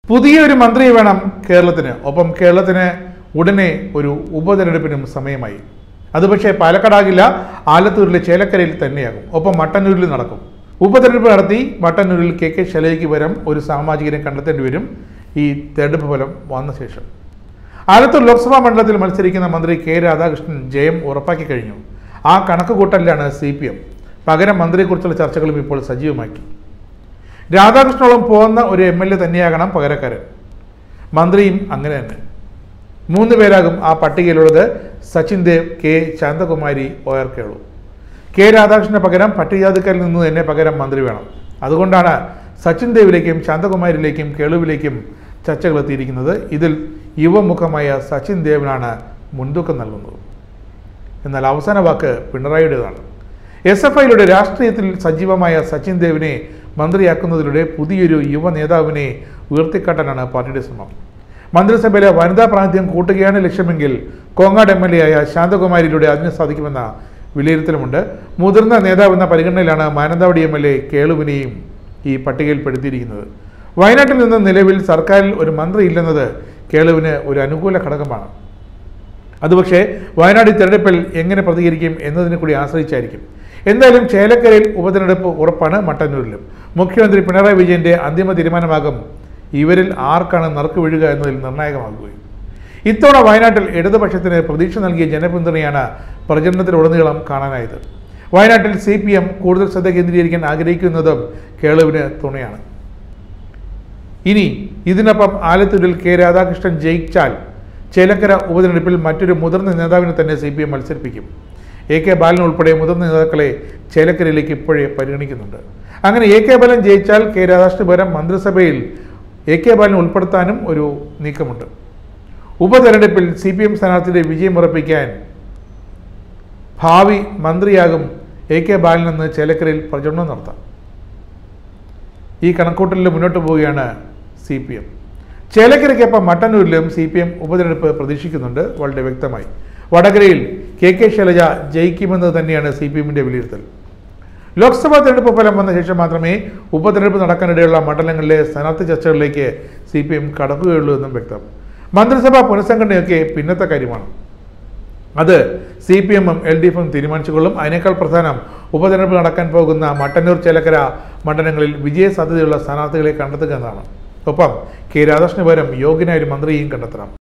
പുതിയൊരു മന്ത്രിയെ വേണം കേരളത്തിന് ഒപ്പം കേരളത്തിന് ഉടനെ ഒരു ഉപതെരഞ്ഞെടുപ്പിനും സമയമായി അത് പക്ഷേ പാലക്കാടാകില്ല ആലത്തൂരിലെ ചേലക്കരയിൽ തന്നെയാകും ഒപ്പം മട്ടന്നൂരിൽ നടക്കും ഉപതെരഞ്ഞെടുപ്പ് നടത്തി മട്ടന്നൂരിൽ കെ കെ ശൈലജയ്ക്ക് പകരം ഒരു സാമാജികനെ കണ്ടെത്തേണ്ടി വരും ഈ തെരഞ്ഞെടുപ്പ് ഫലം വന്ന ശേഷം ആലത്തൂർ ലോക്സഭാ മണ്ഡലത്തിൽ മത്സരിക്കുന്ന മന്ത്രി കെ രാധാകൃഷ്ണൻ ജയം ഉറപ്പാക്കി കഴിഞ്ഞു ആ കണക്ക് കൂട്ടലിലാണ് സി പി എം പകരം മന്ത്രിയെക്കുറിച്ചുള്ള ചർച്ചകളും ഇപ്പോൾ സജീവമാക്കി രാധാകൃഷ്ണനോളം പോകുന്ന ഒരു എം എൽ എ തന്നെയാകണം പകരക്കാരൻ മന്ത്രിയും അങ്ങനെ തന്നെ മൂന്ന് പേരാകും ആ പട്ടികയിലുള്ളത് Sachin Dev K Santhakumari O R Kelu K രാധാകൃഷ്ണന് പകരം പട്ടികജാതിക്കാരിൽ നിന്ന് തന്നെ പകരം മന്ത്രി വേണം അതുകൊണ്ടാണ് സച്ചിൻ ദേവിലേക്കും ശാന്തകുമാരിയിലേക്കും കേളുവിലേക്കും ചർച്ചകൾ എത്തിയിരിക്കുന്നത് ഇതിൽ യുവമുഖമായ സച്ചിൻ ദേവിനാണ് മുൻതൂക്കം നൽകുന്നത് എന്നാൽ അവസാന വാക്ക് പിണറായിയുടേതാണ് എസ് എഫ് ഐയിലൂടെ രാഷ്ട്രീയത്തിൽ സജീവമായ സച്ചിൻ ദേവിനെ മന്ത്രിയാക്കുന്നതിലൂടെ പുതിയൊരു യുവ നേതാവിനെ ഉയർത്തിക്കാട്ടാനാണ് പാർട്ടിയുടെ ശ്രമം മന്ത്രിസഭയിലെ വനിതാ പ്രാതിനിധ്യം കൂട്ടുകയാണ് ലക്ഷ്യമെങ്കിൽ കോങ്ങാട് എം എൽ എ ആയ ശാന്തകുമാരിയിലൂടെ അതിന് സാധിക്കുമെന്ന വിലയിരുത്തലുമുണ്ട് മുതിർന്ന നേതാവെന്ന പരിഗണനയിലാണ് മാനന്തവാടി എം എൽ എ കേളുവിനെയും ഈ പട്ടികയിൽപ്പെടുത്തിയിരിക്കുന്നത് വയനാട്ടിൽ നിന്ന് നിലവിൽ സർക്കാരിൽ ഒരു മന്ത്രി ഇല്ലെന്നത് കേളുവിന് ഒരു അനുകൂല ഘടകമാണ് അത് പക്ഷേ വയനാട് തെരഞ്ഞെടുപ്പിൽ എങ്ങനെ പ്രതികരിക്കും എന്നതിനെ കൂടി ആശ്രയിച്ചായിരിക്കും എന്തായാലും ചേലക്കരയിൽ ഉപതെരഞ്ഞെടുപ്പ് ഉറപ്പാണ് മട്ടന്നൂരിലും മുഖ്യമന്ത്രി പിണറായി വിജയന്റെ അന്തിമ തീരുമാനമാകും ഇവരിൽ ആർക്കാണ് നറുക്ക് വീഴുക എന്നതിൽ നിർണായകമാകുകയും ഇത്തവണ വയനാട്ടിൽ ഇടതുപക്ഷത്തിന് പ്രതീക്ഷ നൽകിയ ജനപിന്തുണയാണ് പ്രചരണത്തിലുടനീളം കാണാനായത് വയനാട്ടിൽ സി പി എം കൂടുതൽ ശ്രദ്ധ കേന്ദ്രീകരിക്കാൻ ആഗ്രഹിക്കുന്നതും കേളുവിന് തുണയാണ് ഇനി ഇതിനൊപ്പം ആലത്തൂരിൽ കെ രാധാകൃഷ്ണൻ ജയിച്ചാൽ ചേലക്കര ഉപതെരഞ്ഞെടുപ്പിൽ മറ്റൊരു മുതിർന്ന നേതാവിനെ തന്നെ സി പി എം മത്സരിപ്പിക്കും എ കെ ബാലൻ ഉൾപ്പെടെ മുതിർന്ന നേതാക്കളെ ചേലക്കരയിലേക്ക് ഇപ്പോഴേ പരിഗണിക്കുന്നുണ്ട് അങ്ങനെ എ കെ ബാലൻ ജയിച്ചാൽ കെ രാധാകൃഷ്ണന് പകരം മന്ത്രിസഭയിൽ എ കെ ബാലൻ ഉൾപ്പെടുത്താനും ഒരു നീക്കമുണ്ട് ഉപതെരഞ്ഞെടുപ്പിൽ സി പി എം സ്ഥാനാർത്ഥിയുടെ വിജയം ഉറപ്പിക്കാൻ ഭാവി മന്ത്രിയാകും എ കെ ബാലനെന്ന് ചേലക്കരയിൽ പ്രചരണം നടത്താം ഈ കണക്കൂട്ടലിൽ മുന്നോട്ട് പോവുകയാണ് സി പി എം ചേലക്കരയ്ക്കൊപ്പം മട്ടന്നൂരിലും സി പി എം ഉപതെരഞ്ഞെടുപ്പ് പ്രതീക്ഷിക്കുന്നുണ്ട് വളരെ വ്യക്തമായി വടകരയിൽ കെ കെ ശൈലജ ജയിക്കുമെന്ന് തന്നെയാണ് സി പി എമ്മിൻ്റെ വിലയിരുത്തൽ ലോക്സഭാ തെരഞ്ഞെടുപ്പ് ഫലം വന്ന ശേഷം മാത്രമേ ഉപതെരഞ്ഞെടുപ്പ് നടക്കാനിടയുള്ള മണ്ഡലങ്ങളിലെ സ്ഥാനാർത്ഥി ചർച്ചകളിലേക്ക് സി പി എം കടക്കുകയുള്ളൂ എന്നും വ്യക്തം മന്ത്രിസഭാ പുനഃസംഘടനയൊക്കെ പിന്നത്തെ കാര്യമാണ് അത് സി പി എമ്മും എൽ ഡി എഫും തീരുമാനിച്ചുകൊള്ളും അതിനേക്കാൾ പ്രധാനം ഉപതെരഞ്ഞെടുപ്പ് നടക്കാൻ പോകുന്ന മട്ടന്നൂർ ചേലക്കര മണ്ഡലങ്ങളിൽ വിജയ സാധ്യതയുള്ള സ്ഥാനാർത്ഥികളെ കണ്ടെത്തുക എന്നതാണ് ഒപ്പം കെ രാധാകൃഷ്ണന് പകരം യോഗ്യനായ ഒരു മന്ത്രിയെയും കണ്ടെത്തണം